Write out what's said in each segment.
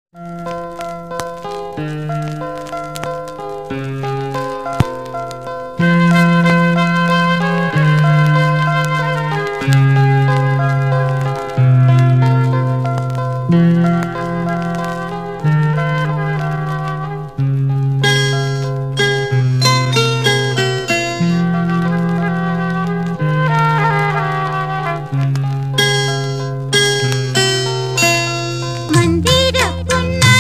மந்திர பொன்ன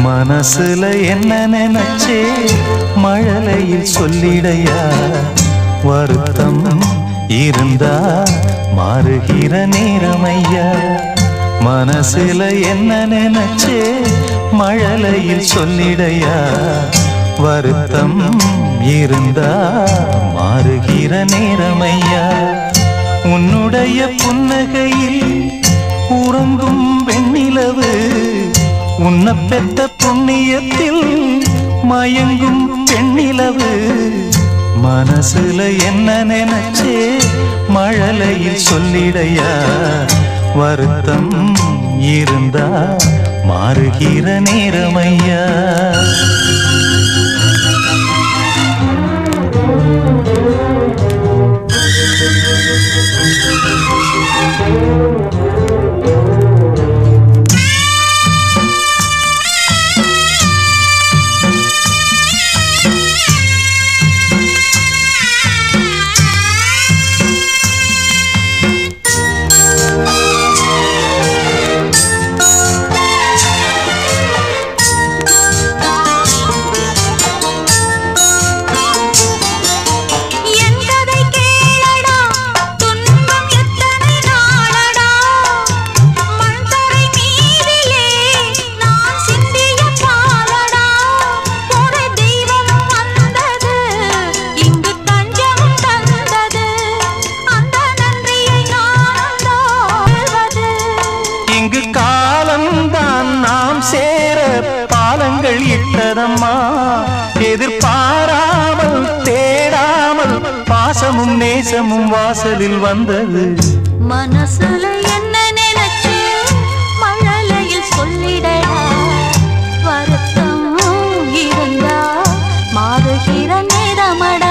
மனசுல என்ன நினைச்சே மழலையில் சொல்லிடையா வருத்தம் இருந்தா மாறுகிற நேரமையா மனசுல என்ன நினைச்சே மழலையில் சொல்லிடையா வருத்தம் இருந்தா மாறுகிற நேரமையா உன்னுடைய புன்னகையில் உறங்கும் வெண்ணிலவு உன்னை பெற்ற புண்ணியத்தில் மயங்கும் பெண்ணிலவு மனசுல என்ன நினைச்சே மழலையில் சொல்லிடையா வருத்தம் இருந்தா மாறுகிற நேரமையா என் கதை கேளடா துன்பம் எத்தனை நாளடா மண்தரை மீதிலே நான் சிந்திய பாலடா ஒரு தெய்வம் வந்தது இங்கு தஞ்சம் தந்தது அந்த நன்றியை நான் சொல்வது இங்கு காலம்தான் நாம் சேர பாலங்கள் இட்டதம்மா எதிர்பாராமல் தேடாமல் பாசமும் நேசமும் வாசலில் வந்தது மனசுல என்ன நினைச்சு மழலையில் சொல்லிடடா வருத்தம் இருந்தா மாறுகிற நேரமடா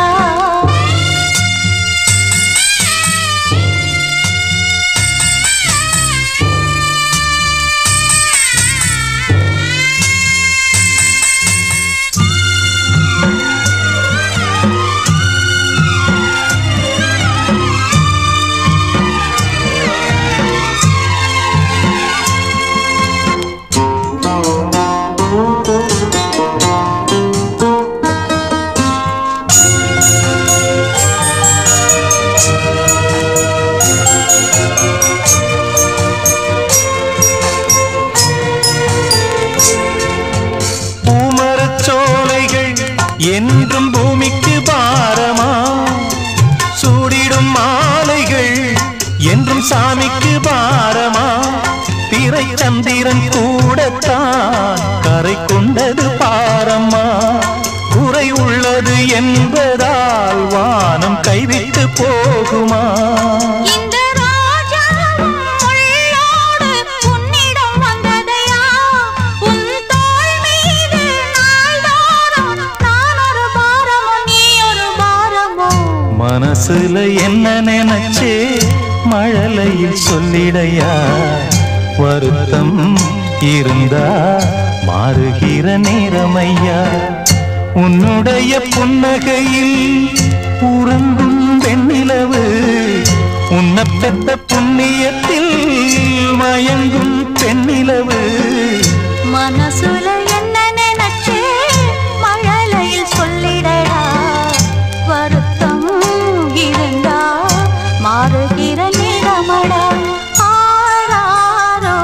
பூமரச்சோலைகள் என்றும் பூமிக்கு பாரமா சூடிடும் மாலைகள் என்றும் சாமிக்கு பாரமா திரை சந்திரன் கூடத்தான் கரை கொண்டது பாரம்மா குறை உள்ளது என்பதால் வானம் கைவிட்டு போகுமா இந்த ராஜாவும் உள்ளோடு உன்னிடம் வந்ததையா உன் தோள் மீது நாள்தோறும் நான் ஒரு பாரமோ நீ ஒரு பாரமோ மனசுல என்ன நினைச்சே மழலையில் சொல்லிடையா வருத்தம் இருந்தா மாறுகிற நேரமையா உன்னுடைய புன்னகையில் உறங்கும் வெண்ணிலவு உன்னை பெற்ற புண்ணியத்தில் மயங்கும் பெண்ணிலவு மனசுல என்ன நினைச்சே மழலையில் சொல்லிடடா வருத்தம் இருந்தா மாறுகிற நிறமடா ஆராரோ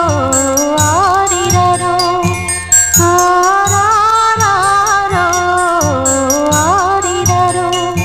ஆரிரரோ ஆராரோ ஆரிரரோ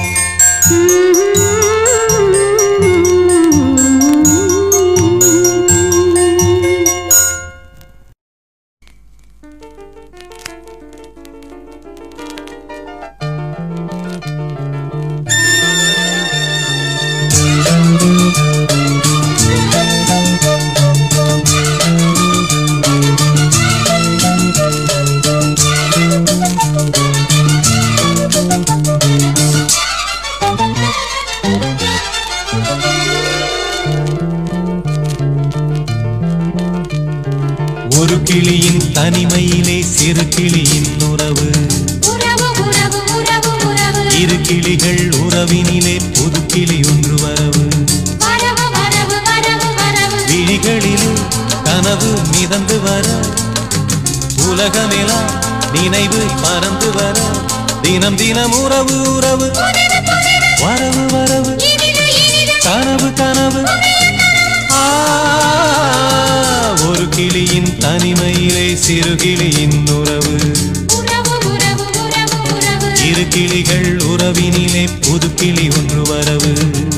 ஒரு கிளியின் தனிமையிலே சிறு கிளியின் உறவு உறவு உறவு உறவு உறவு இரு கிளிகள் உறவினிலே புது கிளி ஒன்று வரவு வரவு வரவு வரவு வரவு விழிகளிலே கனவு மிதந்து வர உலகமெல்லாம் நினைவு பறந்து வர தினம் தினம் உறவு உறவு வரவு வரவு கனவு கனவு ஆ, ஒரு கிளியின் தனிமையிலே சிறு கிளியின் உறவு உறவு உறவு உறவு உறவு இரு கிளிகள் உறவினிலே புது கிளி ஒன்று வரவு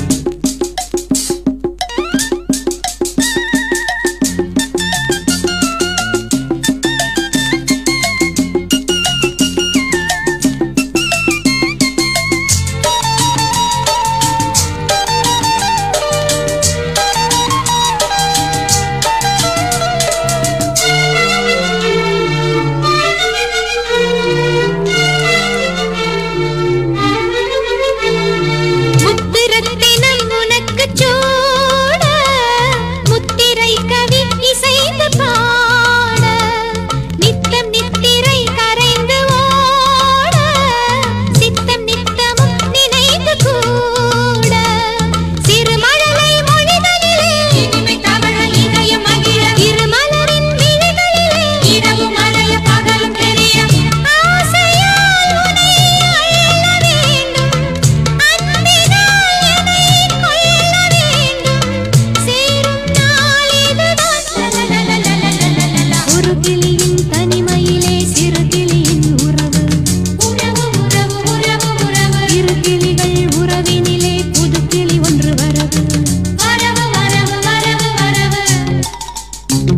முத்திரத்தினம் உனக்குச் சூட, முத்திரை கவி இசைந்து பாட, நித்தம் நித்திரை கரைந்து ஓட, சித்தம் நித்தமும் நினைந்து கூட. சிறுமழலை மொழிகளிலே இனிமை தவழ இதயம் மகிழ, இருமலரின் விழிகளிலே இரவு மறைய பகலும் தெரிய, ஆசையால் உன்னை அள்ள வேண்டும் அன்பினால் என்னை கொள்ள வேண்டும் சேரும் நாள் இதுதான் லலலலலலலலலலா. ஒரு கிளியின் தனிமையிலே சிறு கிளியின் உறவு உறவு உறவு உறவு உறவு இரு கிளிகள் உறவினிலே புது கிளி ஒன்று வரவு வரவு வரவு வரவு வரவு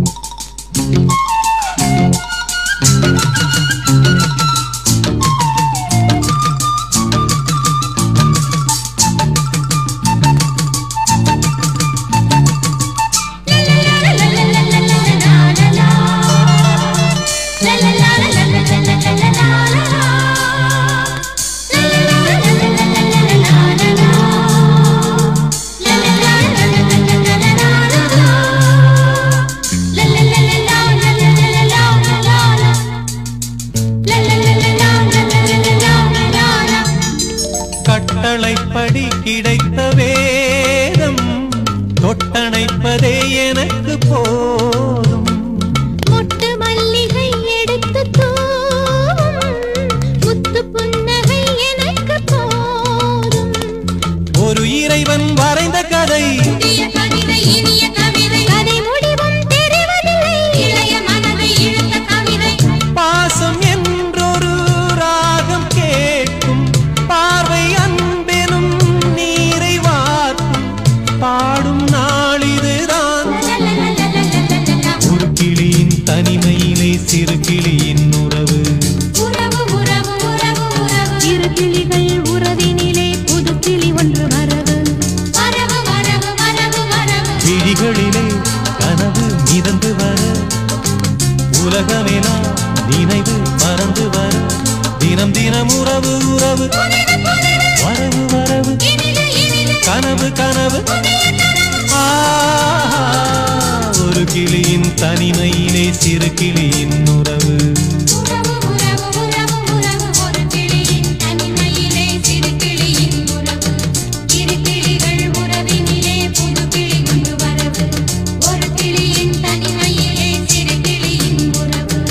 கட்டளைப்படி கிடைத்த வேதம் தொட்டணைப்பதே எனக்கு போதும் முட்டு மல்லிகை எடுத்து தூவும் முத்து புன்னகை எனக்கு போதும் ஒரு இறைவன் வரைந்த கதை புதிய கவிதை இனிய கவிதை கதை முடிவும் தெரிவதில்லை இளைய மனதை இழுத்த கவிதை பாசம் என்றொரு ராகம் கேட்கும் பார்வை அன்பெனும் நீரை வார்க்கும் பாடும் நாளிதுதான் லலலலலலலலலா. ஒரு கிளியின் தனிமையிலே சிறு கிளியின் உறவு உறவு உறவு உறவு உறவு இரு கிளிகள் உறவினிலே புது கிளி ஒன்று வரவு வரவு வரவு வரவு வரவு விழிகளிலே கனவு மிதந்து வர உலகமெல்லாம் நினைவு மறந்து வர தினம் தினம் உறவு உறவு வரவு வரவு இனிது இனிது கனவு கனவு ஆ, ஒரு கிளியின் தனிமையிலே சிறு கிளியின் உறவு உறவு உறவு உறவு உறவு ஒரு கிளியின் தனிமையிலே சிறு கிளியின் உறவு இரு கிளிகள் உறவினிலே புது கிளி கொண்டு வரவு ஒரு கிளியின் தனிமையிலே சிறு கிளியின் உறவு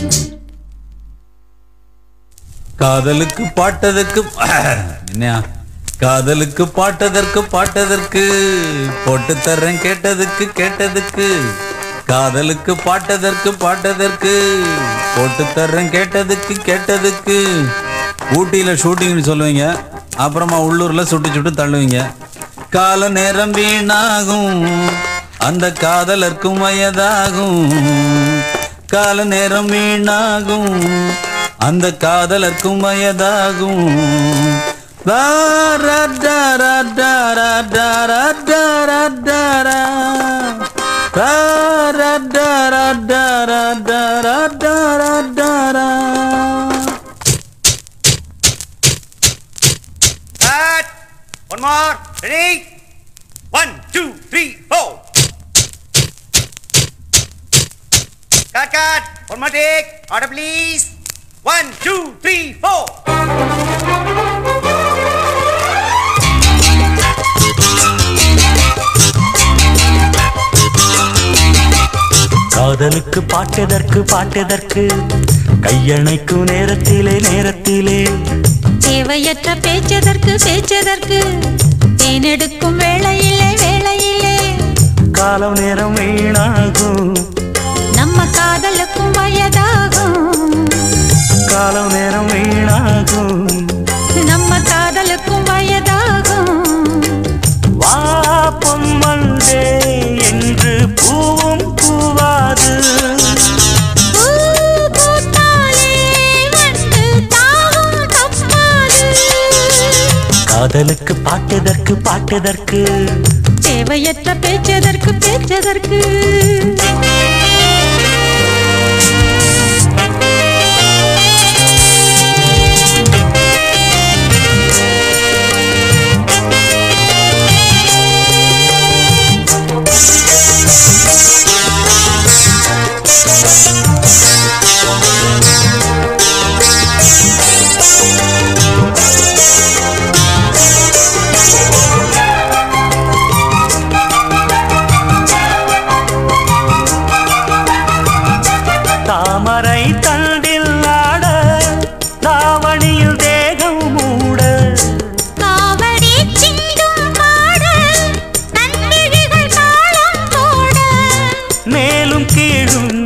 காதலுக்கு பாட்டதற்கு என்ன காதலுக்கு பாட்டதற்கு பாட்டதற்கு போட்டு தர்றேன் கேட்டதுக்கு கேட்டதுக்கு காதலுக்கு பாட்டதற்கு பாட்டதற்கு போட்டு தர்றேன் கேட்டதுக்கு கேட்டதுக்கு ஊட்டியில ஷூட்டிங்னு சொல்லுவீங்க அப்புறமா உள்ளூர்ல சுட்டு சுட்டு தள்ளுவீங்க கால நேரம் வீணாகும் அந்த காதலர்க்கும் வயதாகும் கால நேரம் வீணாகும் அந்த காதலர்க்கும் வயதாகும் ரா, ரா, டா, ரா, டா, ரா, டா, ரா, டா, ரா, டா, ரா. ரா, ரா, டா, ரா, டா, ரா, டா, ரா, டா, ரா, டா, ரா. Cut. One more. Ready? One, two, three, four. Cut, cut. One more take. Order, please. One, two, three, four. காதலுக்கு பாட்டெதற்கு பாட்டெதற்கு கையணைக்கும் நேரத்திலே நேரத்திலே தேவையற்ற பேச்சதற்கு பேச்சதற்கு தேனெடுக்கும் வேளையிலே வேளையிலே காலம் நேரம் வீணாகும் நம்ம காதலுக்கும் வயதாகும் காலம் நேரம் வீணாகும் நம்ம காதலுக்கும் வயதாகும் வா பொன்மண்டே என்று பூவும் பூவாது பூ பூத்தாலே வந்து தாவும் தப்பாது காதலுக்கு பாட்டெதற்கு பாட்டெதற்கு தேவையற்ற பேச்சதற்கு பேச்சதற்கு தாமரை தண்டில் ஆட தாவணியில் தேகம் மூட காவடி சிந்தும் பாட நன்மிழிகள் தாளம் போட மேலும் கீழும்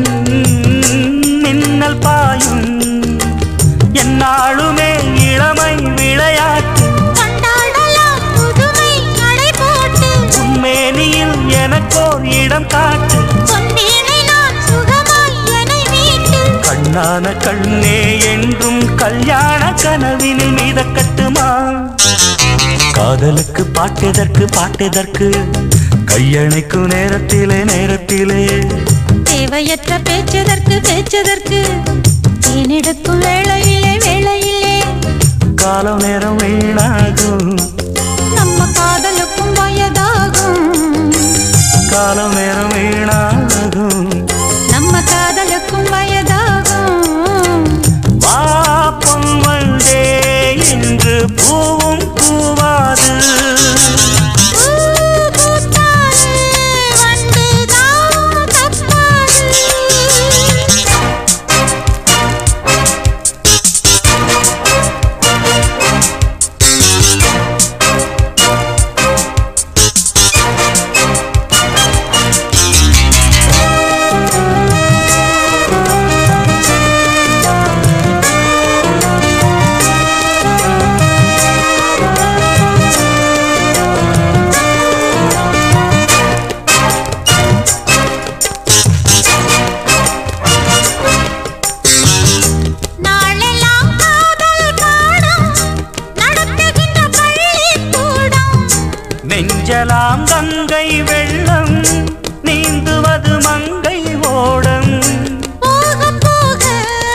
மின்னல் பாயும் என்னாலுமே இளமை விளையாட்டு கொண்டாடலாம் புதுமை நடை போட்டு உண்மேனியில் எனக்கோர் இடம் காட்டு சொன்னேனை நான் சுகமாய் என்னை மீட்டு கண்ணான கண்ணே என்றும் கல்யாண கனவினில் மீதக்கட்டுமா காதலுக்கு பாட்டெதற்கு பாட்டெதற்கு கையணைக்கும் நேரத்திலே நேரத்திலே தேவையற்ற பேச்சதற்கு பேச்சதற்கு தேனெடுக்கும் வேளையிலே வேளையிலே காலம் நேரம் வீணாகும் நம்ம காதலுக்கும் வயதாகும் காலம் நேரம் வீணாகும் நம்ம காதலுக்கும் வயதாகும் வா பொன்வண்டே என்று பூவும் பூவாது பூ பூத்தாலே வந்து தாவும் தப்பாது நாளெல்லாம் காதல் பாடம் நடத்துகின்ற பள்ளிக்கூடம் நெஞ்சலாம் கங்கை வெள்ளம் நீந்துவது மங்கை ஓடம் போக போக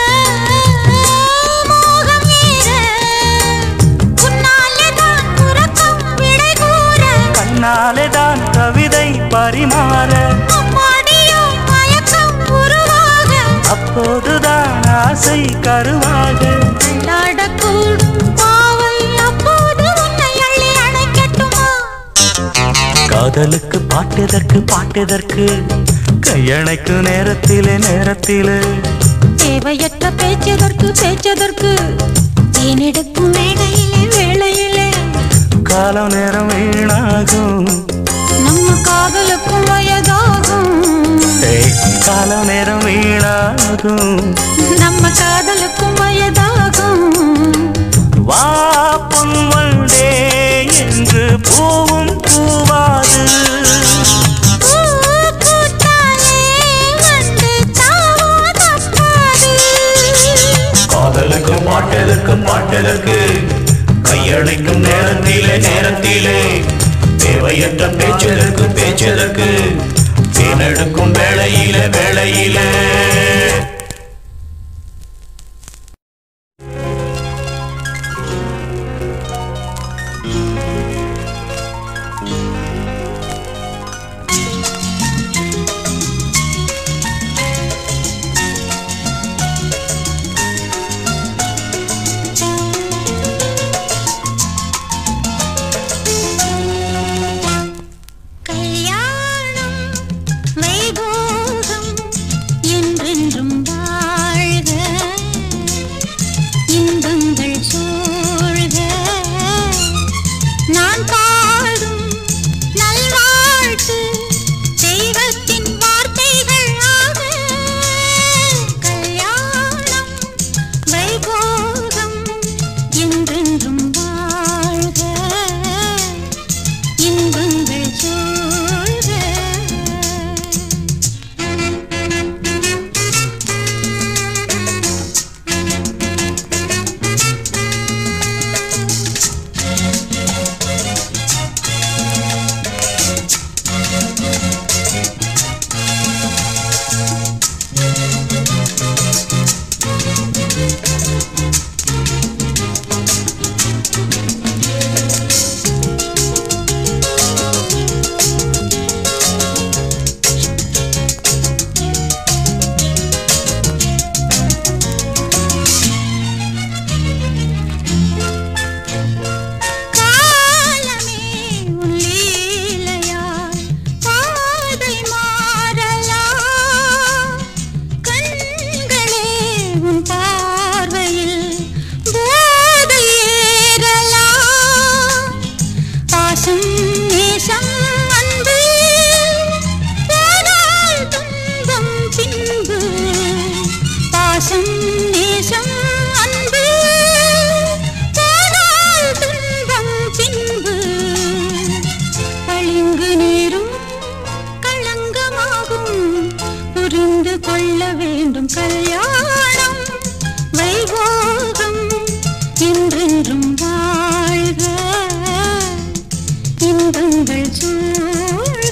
மோகம் ஏற உன்னாலே தான் உறக்கம் விடை கூற கண்ணாலே தான் கவிதை பரிமாற அம்மாடியோ மயக்கம் உருவாக அப்போதுதான் ஆசை கருவாக தள்ளாடக்கூடும் பாவை அப்போது உன்னை அள்ளி அணைக்கட்டுமா காதலுக்கு பாட்டெதற்கு பாட்டெதற்கு கையணைக்கு நேரத்திலே நேரத்திலே தேவையற்ற பேச்சதற்கு பேச்சதற்கு தேனெடுக்கும் வேளையிலே வேளையிலே காலம் நேரம் வீணாகும் நம்ம காதலுக்கும் வயதாகும் ஏய், காலம் நேரம் வீணாகும் நம்ம காதலுக்கும் வயதாகும் வா பொன்வண்டே என்று பூவும் பூவாது பூ பூத்தாலே வந்து தாவோ தப்பாது காதலுக்கு பாட்டதற்கு பாட்டதற்கு கையடைக்கும் நேரத்திலே நேரத்திலே தேவையற்ற பேச்சதற்கு பேச்சதற்கு தேனெடுக்கும் வேளையிலே வேளையிலே கல்யாணம் வைபோகம் உன் பார்வையில் போதை ஏறலாம் பாசம் நேசம் அன்பு போனால் துன்பம் பின்பு பாசம் நேசம் அன்பு போனால் துன்பம் பின்பு பளிங்கு நீரும் களங்கமாகும் புரிந்து கொள்ள வேண்டும் கல்யாணம் வைபோகம் என்றென்றும் வாழ்க இன்பங்கள் சூழ்க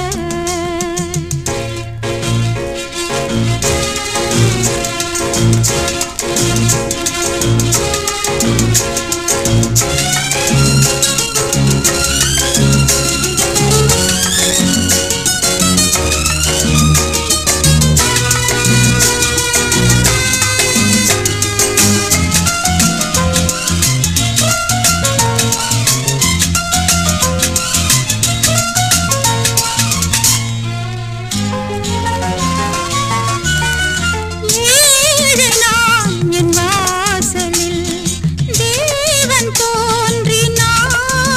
ஏழு நாள் என் வாசலில் தேவன் தோன்றினான்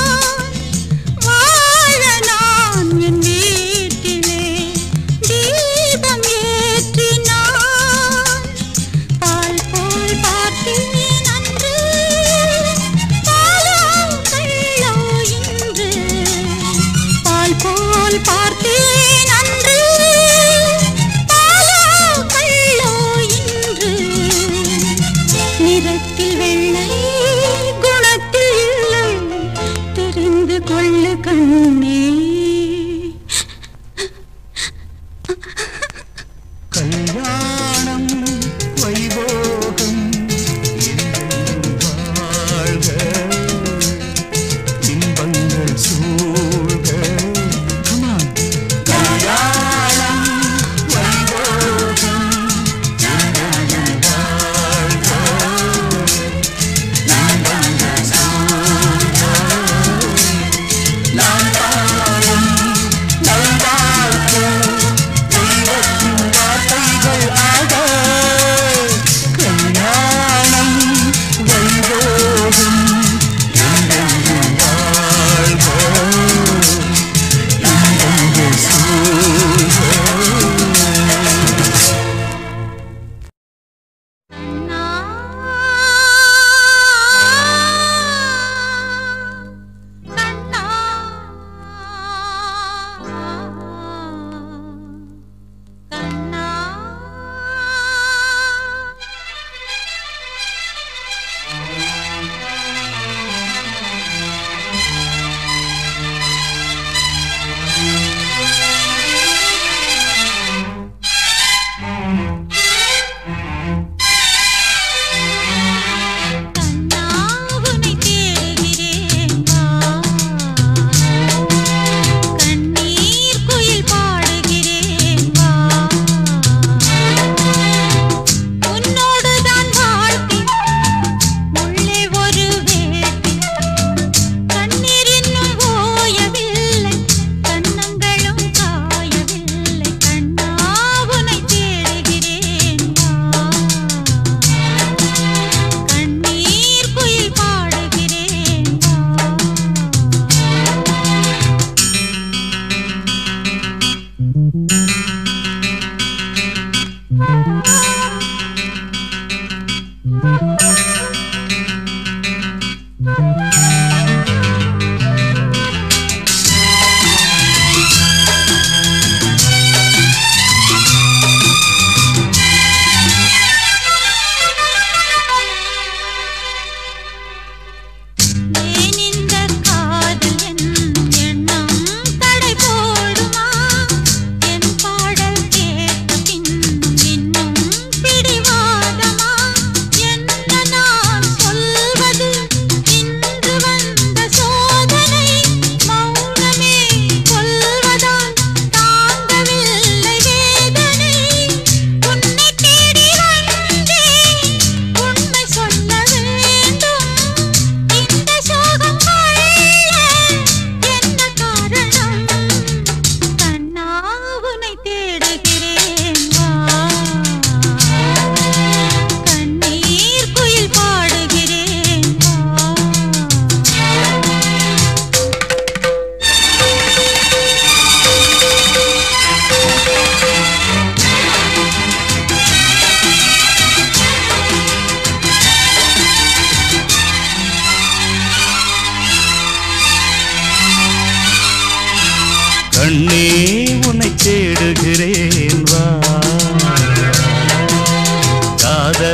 வாழ நான் என் வீட்டிலே தீபம் ஏற்றினான் பால் போல் பார்த்தேன் அன்று பாலோ கள்ளோ இன்று பால் போல் பார்த்தேன் அன்று பாலோ கள்ளோ இன்று நிறத்தில் வெள்ளை குணத்தில் இல்லை தெரிந்து கொள்ளு கண்ணே கல்யாணம் வைபோகம் என்றென்றும் வாழ்க இன்பங்கள் சூழ்க Come on. கல்யாணம் வைபோகம் என்றென்றும் வாழ்க இன்பங்கள் சூழ்க லா, லா, லா,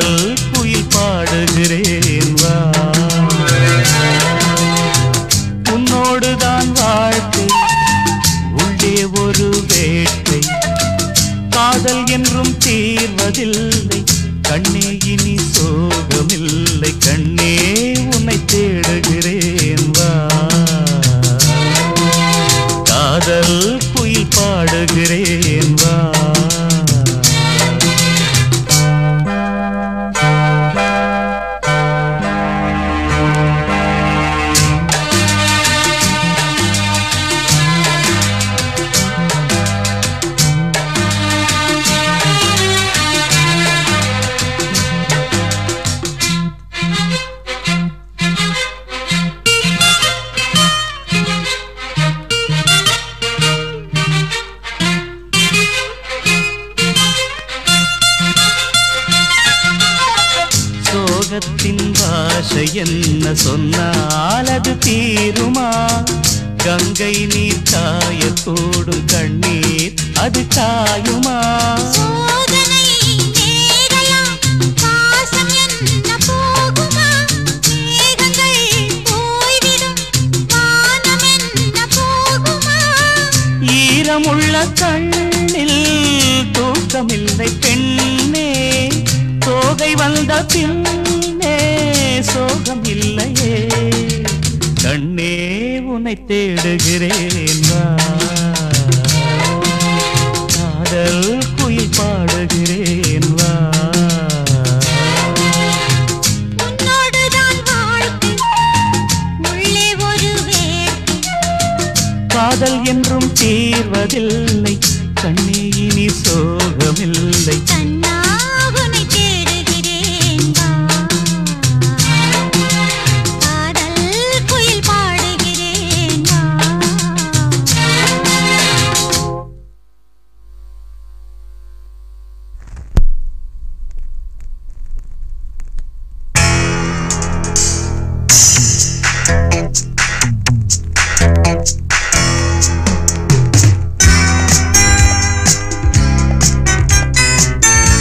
குயில் பாடுகிறேன் வா உன்னோடுதான் வாழ்க்கை உள்ளே ஒரு வேட்டை காதல் என்றும் தீர்வதில்லை கண்ணே இனி சோகமில்லை கண்ணே உன்னை தேடுகிறேன் வா காதல் குயில் பாடுகிறேன் வா சோகத்தின் பாஷை என்ன சொன்னால் அது தீருமா கங்கை நீர் காயக்கூடும் கண்ணீர் அது காயுமா சோதனை நேரலாம் பாசம் என்ன போகுமா மேகங்கள் போய்விடும் வானம் என்ன போகுமா ஈரமுள்ள கண்ணில் தூக்கமில்லை பெண்ணே தோகை வந்த பின்னே சோகம் இல்லையே கண்ணே உன்னை தேடுகிறேன் வா காதல் குயில் பாடுகிறேன் வா உன்னோடுதான் வாழ்க்கை உள்ளே ஒரு வேட்டை காதல் என்றும் தீர்வதில்லை கண்ணே இனி சோகமில்லை கண்ணா உன்னை தேடுகிறேன் வா காதல் குயில் பாடுகிறேன் வா ஆ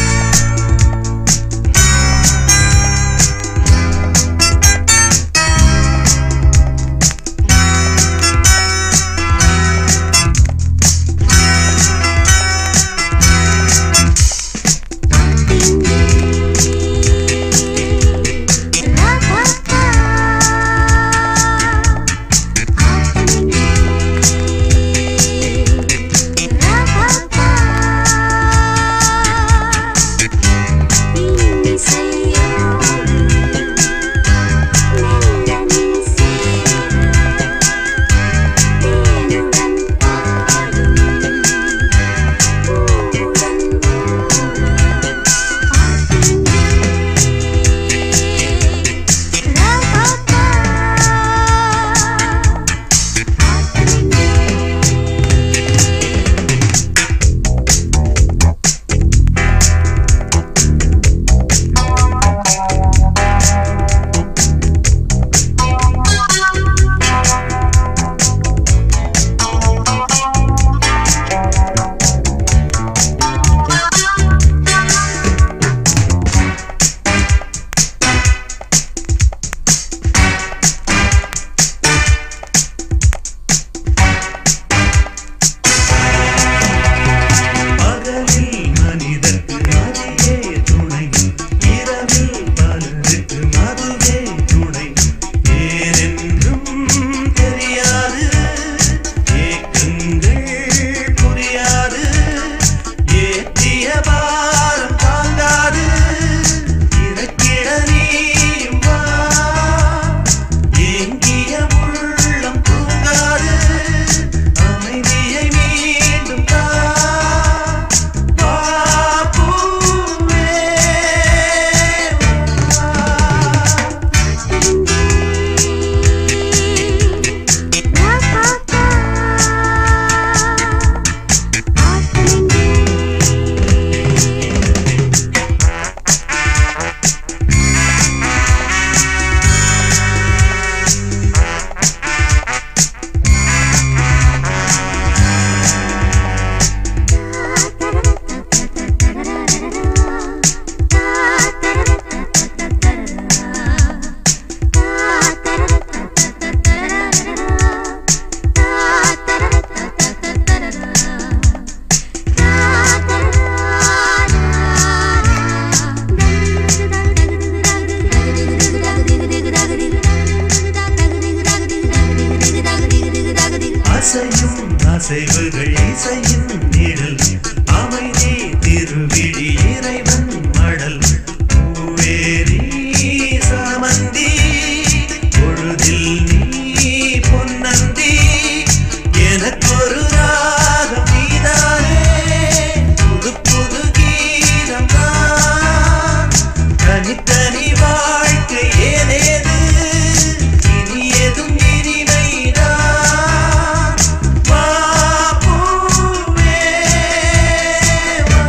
தனித்தனி வாழ்க்கை ஏதேது இனி எதும் இனிமைதான் வா பூவே வா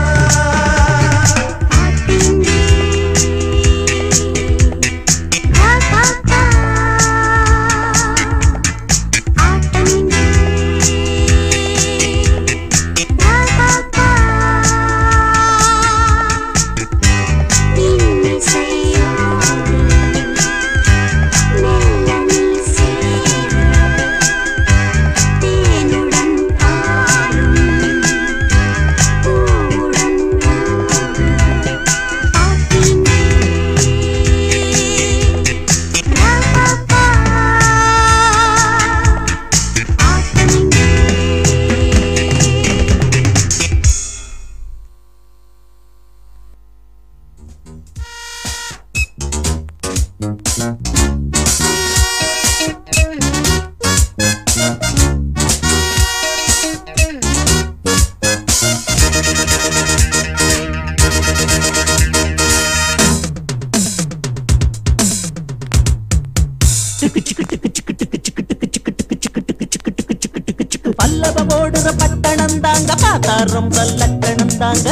பல்லவ ஓடுற பட்டணம் தாங்க பார்த்தா ரொம்ப லக்கணம் தாங்க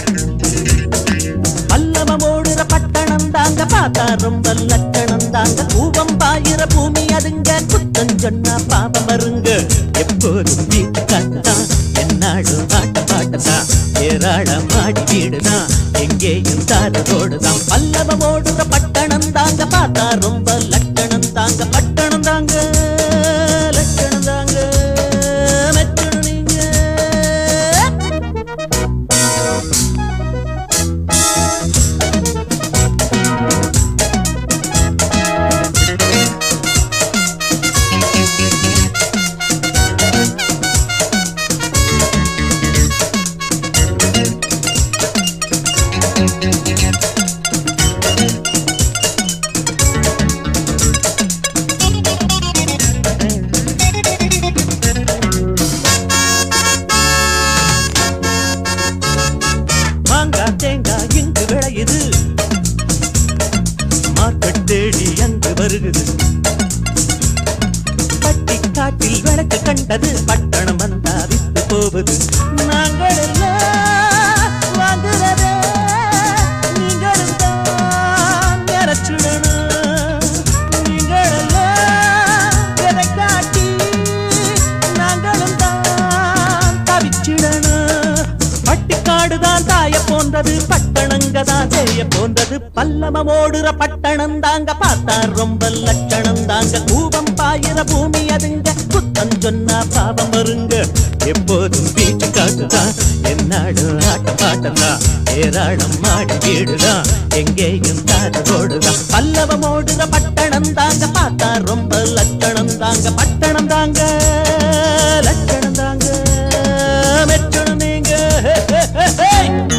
பல்லவ ஓடுற பட்டணம் தாங்க பார்த்தா ரொம்ப லக்கணம் தாங்க பூவம் பாயிர பூமி அதுங்க குத்தம் சொன்னா பாபம் வருங்க எப்போதும் வீட்டு காட்டுதான் என்னாடும் ஆட்ட பாட்டுதான் ஏராளம் மாடி வீடுதான் எங்கேயும் தாரோடுதான் பல்லவ ஓடுற பட்டணம் தாங்க பார்த்தா ரொம்ப லக்கணம் தாங்க பட்டணம் தாங்க லக்கணம் தாங்க மெச்சணும் நீங்க மாங்காய் தேங்காய் இங்கு விளையுது மார்க்கெட் தேடி அங்கு வருகுது பட்டி காட்டில் விளக்கு கண்டது பட்டணம் வந்தா வித்து போவது நாங்கள் எல்லாம் வாங்குறதே நீங்களும் தான் இறச்சிடணும் நீங்கள் எல்லாம் எதை காட்டி நாங்களும் தான் தவிச்சிடணும் பட்டிக்காடுதான் தாய போன்றது பட்டணங்க தான் செய்ய போன்றது பல்லமம் ஓடுற பட்டணம் தாங்க பார்த்தா ரொம்ப லட்சணம் தாங்க கூபம் பாயிர பூமி அதுங்க குத்தம் சொன்னா பாவம் வருங்க எப்போதும் பீச்சு காட்டுதான் என்னாடும் ஆட்ட பாட்டதான் ஏராளம் மாடி வீடுதான் எங்கேயும் தாரோடுதான் பல்லவம் ஓடுற பட்டணம் தாங்க பார்த்தா ரொம்ப லட்சணம் தாங்க பட்டணம் தாங்க லட்சணம் தாங்க மெச்சணும் நீங்க ஹே, ஹே, ஹே, ஹே.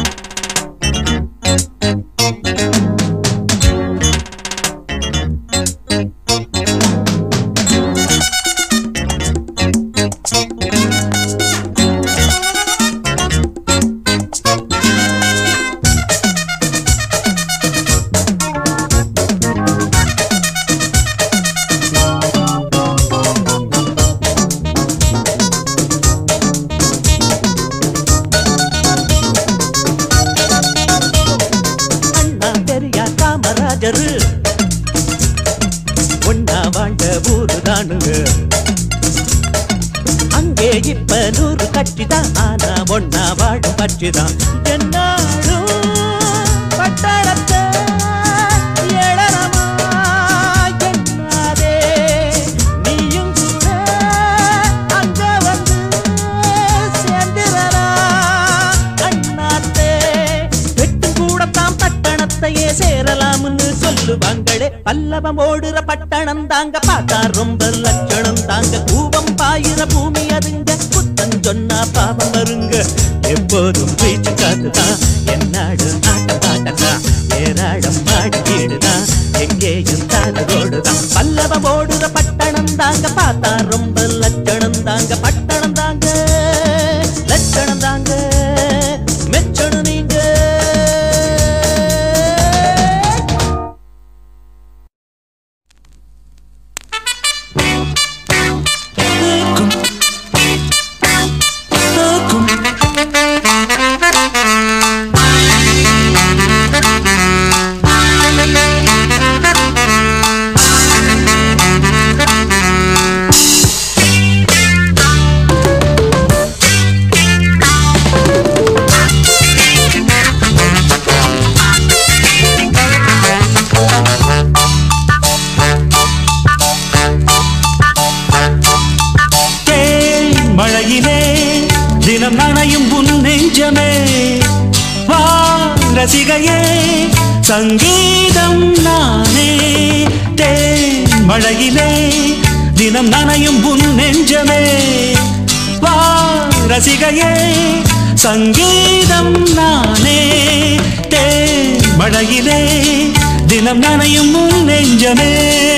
அண்ணா பெரியார் காமராஜரு ஒன்னா வாழ்ந்த ஊரு தானுங்க அங்கே இப்ப நூறு கட்சிதான் ஆனா ஒன்னா வாழும் கட்சிதான் என்னாலும் பட்டணத்தை ஏளனமா எண்ணாதே. நீயும் கூட அங்க வந்து சேர்ந்துடலாம். அண்ணாத்தே, வெட்டும் கூடத்தான் பட்டணத்தையே சேரலாம்னு சொல்லுவாங்களே பல்லவம் ஓடுற பட்டணம் தாங்க பார்த்தா ரொம்ப லட்சணம் தாங்க கூவம் பாயிர பூமி அதுங்க குத்தம் சொன்னா பாவம் வருங்க எப்போதும் பேச்சு காத்துதான் என்னாடு ஆட்டம் பாட்டதான் ஏராளம் மாடி வீடுதான் எங்கேயும் தாரோடுதான் பல்லவம் ஓடுற பட்டணம் தாங்க பார்த்தா ரொம்ப லட்சணம் தாங்க பட்டணம் தாங்க லட்சணம் தாங்க மெச்சணும் நீங்க ரசிகையே சங்கீதம் நானே தேன் மழையிலே தினம் நனையும் உன் நெஞ்சமே வா ரசிகையே சங்கீதம் நானே தேன் மழையிலே தினம் நனையும் உன் நெஞ்சமே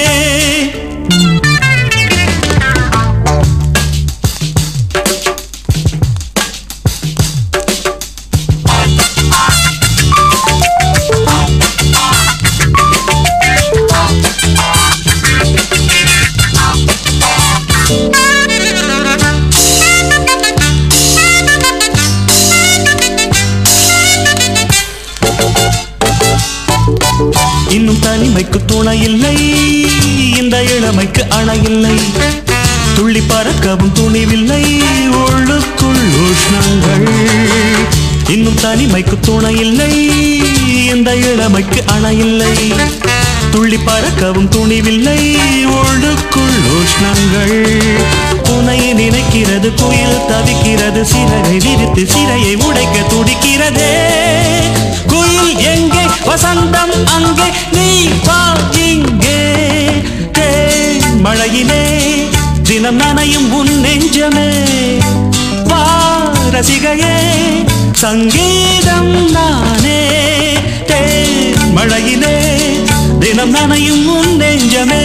இன்னும் தனிமைக்கு துணை இல்லை இந்த இளமைக்கு அணை இல்லை துள்ளி பறக்கவும் துணிவில்லை உள்ளுக்குள் உஷ்ணங்கள் இன்னும் தனிமைக்கு துணை இல்லை இந்த இளமைக்கு அணை இல்லை துள்ளி பறக்கவும் துணிவில்லை உள்ளுக்குள் உஷ்ணங்கள் துணை நினைக்கிறது குயில் தவிக்கிறது சிறகை விரித்து சிறையை உடைக்க துடிக்கிறதே குயில் எங்கே வசந்தம் அங்கே நீ வா இங்கே தேன் மழையிலே தினம் நனையும் உன் நெஞ்சமே வா ரசிகையே சங்கீதம் நானே தேன் மழையிலே தினம் நனையும் உன் நெஞ்சமே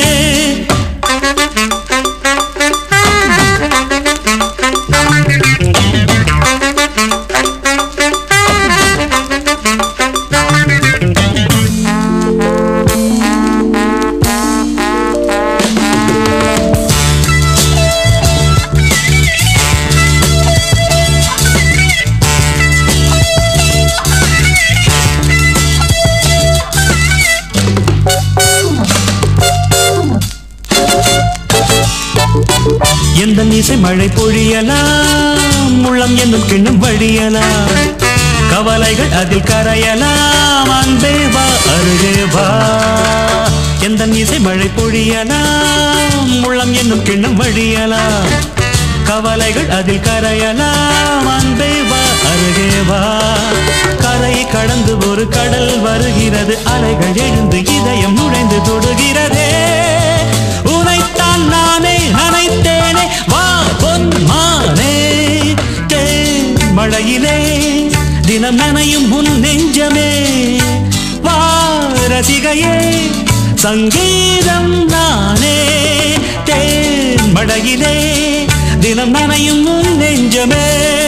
எந்த இசை மழை பொழியலாம் உள்ளம் என்னும் கிண்ணம் வழியலாம் கவலைகள் அதில் கரையலாம் அன்பே வா அருகே வா எந்த இசை மழை பொழியலாம் உள்ளம் என்னும் கிண்ணம் வழியலாம் கவலைகள் அதில் கரையலாம் அன்பே வா அருகே வா கரை கடந்து ஒரு கடல் வருகிறது அலைகள் எழுந்து இதயம் நுழைந்து தொடுகிறதே உனைத்தான் நானே நினைத்தேனே வா பொன்மானே தேன் மழையிலே தினம் நனையும் உன் நெஞ்சமே வா ரசிகையே சங்கீதம் நானே தேன் மழையிலே தினம் நனையும் உன் நெஞ்சமே